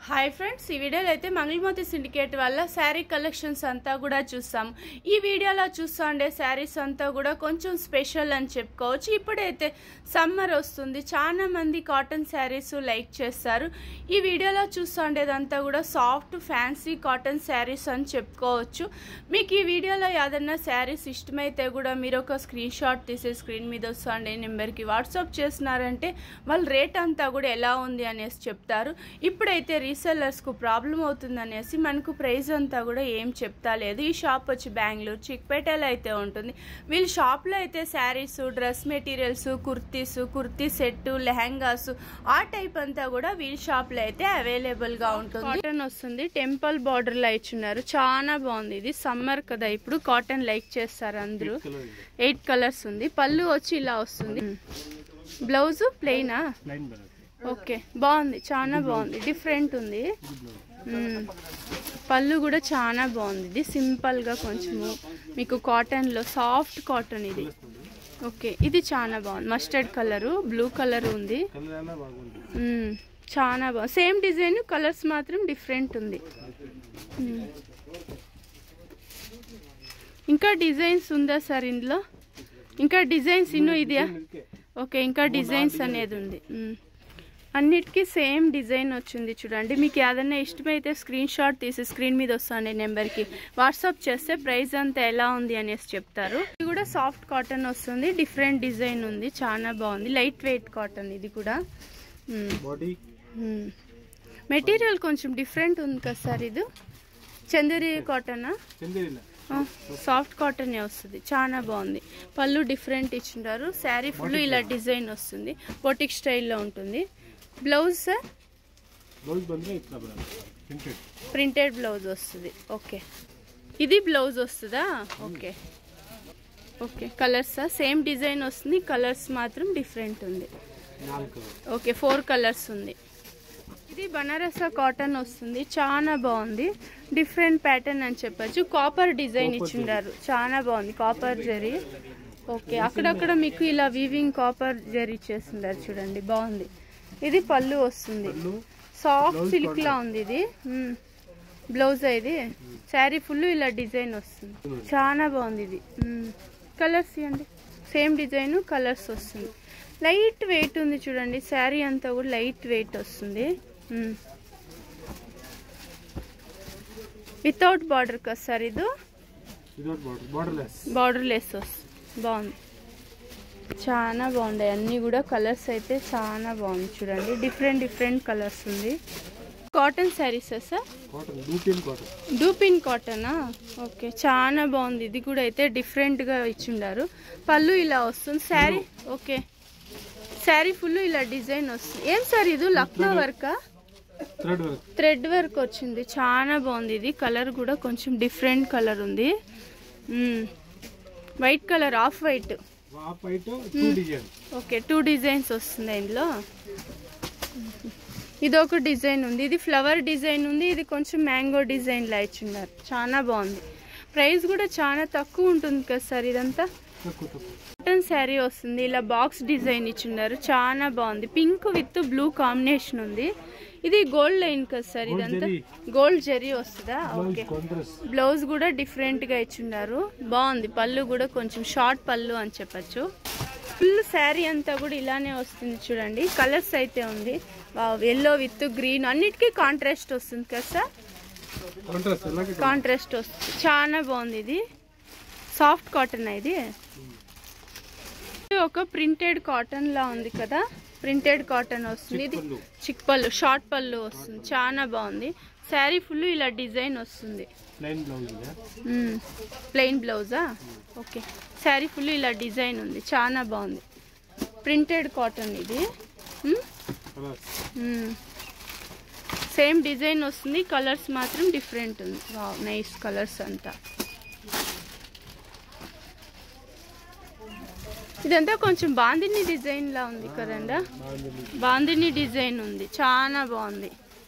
Hi friends ఈ వీడియోలో అయితే మంగళమూర్తి సిండికేట్ వల్ల శారీ కలెక్షన్స్ అంతా కూడా చూస్తాం ఈ వీడియోలో చూస్తా ఉండే శారీస్ అంతా కూడా కొంచెం స్పెషల్ అని చెప్పుకోవచ్చు ఇప్పుడైతే సమ్మర్ వస్తుంది చాలా మంది కాటన్ శారీస్ లైక్ చేస్తారు ఈ వీడియోలో చూస్తా ఉండేదంతా కూడా సాఫ్ట్ ఫ్యాన్సీ కాటన్ శారీస్ అని చెప్పుకోవచ్చు మీకు ఈ వీడియోలో ఏదన్నా శారీస్ ఇష్టమైతే కూడా మీరు ఒక స్క్రీన్ షాట్ తీసే స్క్రీన్ మీద వస్తుండే నెంబర్కి వాట్సాప్ చేసినారంటే వాళ్ళ రేట్ అంతా కూడా ఎలా ఉంది అనేసి చెప్తారు ఇప్పుడైతే రీసెల్లర్స్కు ప్రాబ్లం అవుతుంది అనేసి మనకు ప్రైస్ అంతా కూడా ఏం చెప్తా లేదు ఈ షాప్ వచ్చి బెంగళూరు చిక్పేటలో అయితే ఉంటుంది వీళ్ళ షాప్లో అయితే saris dress materials kurtis kurti set lehengas ఆ టైప్ అంతా కూడా వీళ్ళ షాప్లో అయితే అవైలబుల్గా ఉంటుంది కాటన్ వస్తుంది టెంపుల్ బార్డర్ లో ఇచ్చున్నారు చాలా బాగుంది ఇది సమ్మర్ కదా ఇప్పుడు కాటన్ లైక్ చేస్తారు అందరూ ఎయిట్ కలర్స్ ఉంది పళ్ళు వచ్చి ఇలా వస్తుంది బ్లౌజ్ ప్లెయినా లైన్ బರುತ್ತೆ ఓకే బాగుంది చాలా బాగుంది డిఫరెంట్ ఉంది మ్మ్. పళ్ళు కూడా చాలా బాగుంది ఇది సింపుల్ గా కొంచెము మీకు కాటన్ లో సాఫ్ట్ కాటన్ ఇది ఓకే ఇది చాలా బాగుంది మస్టర్డ్ కలరు బ్లూ కలర్ ఉంది కలర్ అయినా బాగుంది మ్మ్. చాలా బాగుంది సేమ్ డిజైన్ కలర్స్ మాత్రం డిఫరెంట్ ఉంది మ్మ్. ఇంకా డిజైన్స్ ఉందా సార్ ఇందులో ఇంకా డిజైన్స్ ఇన్నో ఇదియా ఇదికే. ఓకే ఇంకా డిజైన్స్ అనేది ఉంది మ్మ్. అన్నిటికీ సేమ్ డిజైన్ వచ్చింది చూడండి మీకు ఏదైనా ఇష్టమైతే స్క్రీన్ షాట్ తీసి స్క్రీన్ మీద వస్తుంది నెంబర్కి వాట్సాప్ చేస్తే ప్రైస్ అంతా ఎలా ఉంది అనేసి చెప్తారు ఇది కూడా సాఫ్ట్ కాటన్ వస్తుంది డిఫరెంట్ డిజైన్ ఉంది చాలా బాగుంది లైట్ వెయిట్ కాటన్ ఇది కూడా మ్మ్. బాడీ మ్మ్. మెటీరియల్ కొంచెం డిఫరెంట్ ఉంది కదా సార్ ఇది చందేరి కాటనా చందేరిలా సాఫ్ట్ కాటన్ వస్తుంది చాలా బాగుంది పళ్ళు డిఫరెంట్ ఇచ్చింటారు శారీ ఫుల్ ఇలా డిజైన్ వస్తుంది బొటిక్ స్టైల్లో ఉంటుంది బ్లౌజ్ సార్ బ్లౌజ్ ಬಂದ್ರೆ ಇತ್ರ ಬರುತ್ತೆ ಪ್ರಿಂಟೆಡ್ ప్రింటెడ్ బ్లౌజ్ వస్తుంది ఓకే ఇది బ్లౌజ్ వస్తుందా okay okay colours same design వస్తుంది కలర్స్ మాత్రం డిఫరెంట్ ఉంది ನಾಲ್ಕು ఓకే ఫోర్ కలర్స్ ఉంది ఇది బనారస కాటన్ వస్తుంది చాలా బాగుంది డిఫరెంట్ ప్యాటర్న్ అని చెప్పొచ్చు కాపర్ డిజైన్ ఇచ్చిండారు చాలా బాగుంది కాపర్ జరీ ఓకే అక్కడక్కడ మీకు ఇలా వీవింగ్ కాపర్ జరీ చేసిండారు చూడండి బాగుంది ఇది పళ్ళు వస్తుంది పళ్ళు సాఫ్ట్ Blouse సిల్క్ cotton. లా ఉంది ఇది బ్లౌజ్ ఇది శారీ ఫుల్ ఇలా డిజైన్ వస్తుంది చాలా బాగుంది ఇది కలర్స్ ఇవ్వండి సేమ్ డిజైన్ కలర్స్ వస్తుంది లైట్ వెయిట్ ఉంది చూడండి శారీ అంతా కూడా లైట్ వెయిట్ వస్తుంది వితౌట్ బార్డర్ కదా సార్ ఇది without border borderless borderless వస్తుంది బాగుంది చాలా బాగుంటాయి అన్నీ కూడా కలర్స్ అయితే చాలా బాగుంది చూడండి డిఫరెంట్ డిఫరెంట్ కలర్స్ ఉంది కాటన్ శారీసా sir cotton dupion cotton dupion కాటనా ఓకే చాలా బాగుంది ఇది కూడా అయితే డిఫరెంట్గా ఇచ్చిండారు పళ్ళు ఇలా వస్తుంది శారీ ఓకే శారీ ఫుల్ ఇలా డిజైన్ వస్తుంది ఏం సార్ ఇది లక్నో వర్కా ಥ್ರೆಡ್ ವರ್ಕ್ థ్రెడ్ వర్క్ వచ్చింది చాలా బాగుంది ఇది కలర్ కూడా కొంచెం డిఫరెంట్ కలర్ ఉంది white colour off white half white two design okay two designs వస్తుంది ఇందులో ఇది ఒక డిజైన్ ఉంది ఇది ఫ్లవర్ డిజైన్ ఉంది ఇది కొంచెం మ్యాంగో డిజైన్ లా ఇచ్చున్నారు చాలా బాగుంది ప్రైస్ కూడా చాలా తక్కువ ఉంటుంది కదా సార్ ఇదంతా ತಕ್ಕು ತಕ್ಕು కాటన్ శారీ వస్తుంది ఇలా బాక్స్ డిజైన్ ఇచ్చున్నారు చాలా బాగుంది పింక్ విత్ బ్లూ కాంబినేషన్ ఉంది ఇది గోల్డ్ లైన్ కదా సార్ Gold ఇదంతా జరీ. గోల్డ్ జరీ వస్తుందా ఓకే ಬ್ಲೌಸ್ ಕಾಂಟ್ರಾಸ್ಟ್ బ్లౌజ్ కూడా డిఫరెంట్ గా ఇచ్చున్నారు బాగుంది పళ్ళు కూడా కొంచెం షార్ట్ పళ్ళు అని చెప్పొచ్చు ఫుల్ శారీ అంతా కూడా ఇలానే వస్తుంది చూడండి కలర్స్ అయితే ఉంది ఎల్లో విత్ గ్రీన్ అన్నిటికీ కాంట్రాస్ట్ వస్తుంది కదా సార్ ಕಾಂಟ್ರಾಸ್ಟ್ ಎಲ್ಲ కాంట్రాస్ట్ వస్తుంది చాలా బాగుంది ఇది సాఫ్ట్ కాటన్ ఇది ఇది ఒక ప్రింటెడ్ కాటన్ లా ఉంది కదా ప్రింటెడ్ కాటన్ వస్తుంది ఇది పళ్ళు. చిక్ పళ్ళు షార్ట్ పళ్ళు వస్తుంది చాలా బాగుంది శారీ ఫుల్ ఇలా డిజైన్ వస్తుంది ಪ್ಲೈನ್ ಬ್ಲೌಸ್ ಇದೆ ప్లెయిన్ బ్లౌజా ఓకే శారీ ఫుల్ ఇలా డిజైన్ ఉంది చాలా బాగుంది ప్రింటెడ్ కాటన్ ఇది ಕಲರ್ಸ್ సేమ్ డిజైన్ వస్తుంది కలర్స్ మాత్రం డిఫరెంట్ ఉంది నైస్ కలర్స్ అంతా ఇదంతా కొంచెం బాందిని డిజైన్ లా ఉంది కదండా బాందిని డిజైన్ ఉంది చాలా బాగుంది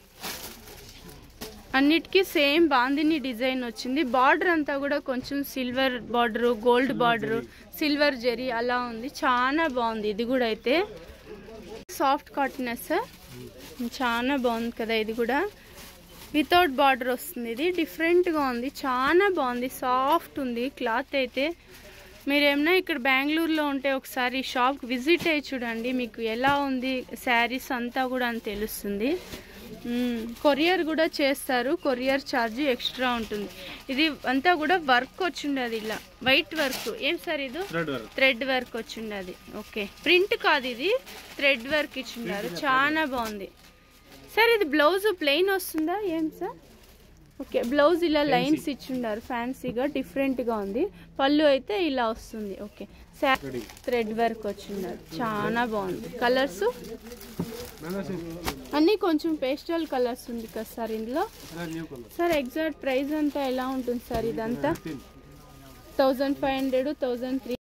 అన్నిటికీ సేమ్ బాందిని డిజైన్ వచ్చింది బార్డర్ అంతా కూడా కొంచెం silver border gold border silver zari అలా ఉంది చాలా బాగుంది ఇది కూడా అయితే సాఫ్ట్ కాటన్ సార్ చాలా బాగుంది కదా ఇది కూడా వితౌట్ బార్డర్ వస్తుంది ఇది డిఫరెంట్గా ఉంది చాలా బాగుంది సాఫ్ట్ ఉంది క్లాత్ అయితే మీరు ఏమైనా ఇక్కడ బెంగళూరులో ఉంటే ఒకసారి షాప్కి విజిట్ అయ్యి చూడండి మీకు ఎలా ఉంది శారీస్ అంతా కూడా అని తెలుస్తుంది మ్మ్. కొరియర్ కూడా చేస్తారు కొరియర్ ఛార్జ్ ఎక్స్ట్రా ఉంటుంది ఇది అంతా కూడా వర్క్ వచ్చిండదు ఇలా వైట్ వర్క్ ఏం సార్ ఇది థ్రెడ్ వర్క్ థ్రెడ్ వర్క్ వచ్చిండది ఓకే ప్రింట్ కాదు ఇది థ్రెడ్ వర్క్ ఇచ్చిండారు చాలా బాగుంది సార్ ఇది బ్లౌజ్ ప్లెయిన్ వస్తుందా ఏం సార్ ఓకే బ్లౌజ్ ఇలా లైన్స్ ఇచ్చిండారు ఫ్యాన్సీగా డిఫరెంట్గా ఉంది పళ్ళు అయితే ఇలా వస్తుంది okay sari threading thread work వచ్చిండారు చాలా బాగుంది కలర్స్ బెనారసి అన్నీ కొంచెం పేస్టల్ కలర్స్ ఉంది కదా సార్ ఇందులో అలా new colour sir exact price అంతా ఎలా ఉంటుంది సార్ ఇదంతా fifteen thousand five hundred thousand three